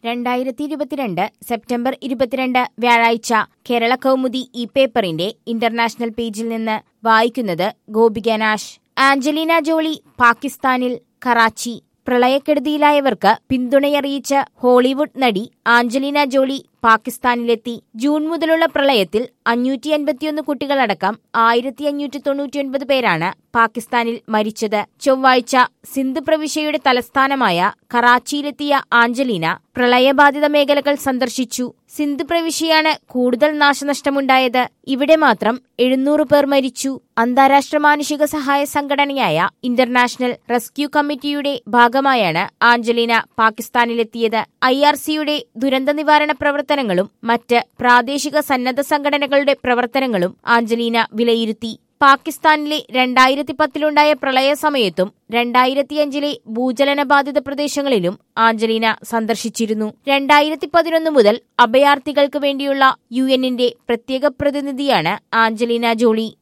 രണ്ടായിരത്തി ഇരുപത്തിരണ്ട് സെപ്റ്റംബർ ഇരുപത്തിരണ്ട് വ്യാഴാഴ്ച കേരള കൗമുദി ഈ പേപ്പറിന്റെ ഇന്റർനാഷണൽ പേജിൽ നിന്ന് വായിക്കുന്നത് ഗോപിക നാഷ് ആഞ്ചലീന ജോളി പാകിസ്ഥാനിൽ കറാച്ചി പ്രളയക്കെടുതിയിലായവർക്ക് പിന്തുണയറിയിച്ച ഹോളിവുഡ് നടി ആഞ്ചലീന ജോളി പാകിസ്ഥാനിലെത്തി ജൂൺ മുതലുള്ള പ്രളയത്തിൽ അഞ്ഞൂറ്റി അൻപത്തിയൊന്ന് കുട്ടികളടക്കം ആയിരത്തി അഞ്ഞൂറ്റി തൊണ്ണൂറ്റിയൊൻപത് പേരാണ് പാകിസ്ഥാനിൽ മരിച്ചത് ചൊവ്വാഴ്ച സിന്ധ് പ്രവിശ്യയുടെ തലസ്ഥാനമായ കറാച്ചിയിലെത്തിയ ആഞ്ചലീന പ്രളയബാധിത മേഖലകൾ സന്ദർശിച്ചു സിന്ധ് പ്രവിശ്യയാണ് കൂടുതൽ നാശനഷ്ടമുണ്ടായത് ഇവിടെ മാത്രം എഴുന്നൂറ് പേർ മരിച്ചു അന്താരാഷ്ട്ര മാനുഷിക സഹായ സംഘടനയായ ഇന്റർനാഷണൽ റെസ്ക്യൂ കമ്മിറ്റിയുടെ ഭാഗമായാണ് ആഞ്ചലീന പാകിസ്ഥാനിലെത്തിയത് ഐ ആർ സിയുടെ ദുരന്ത നിവാരണ പ്രവർത്തനങ്ങളും മറ്റ് പ്രാദേശിക സന്നദ്ധ സംഘടനകളുടെ പ്രവർത്തനങ്ങളും ആഞ്ചലീന വിലയിരുത്തി പാകിസ്ഥാനിലെ രണ്ടായിരത്തി പത്തിലുണ്ടായ പ്രളയ സമയത്തും രണ്ടായിരത്തിയഞ്ചിലെ ഭൂചലനബാധിത പ്രദേശങ്ങളിലും ആഞ്ചലീന സന്ദർശിച്ചിരുന്നു രണ്ടായിരത്തി പതിനൊന്ന് മുതൽ അഭയാർത്ഥികൾക്ക് വേണ്ടിയുള്ള യു എന്നിന്റെ പ്രത്യേക പ്രതിനിധിയാണ് ആഞ്ചലീന ജോളി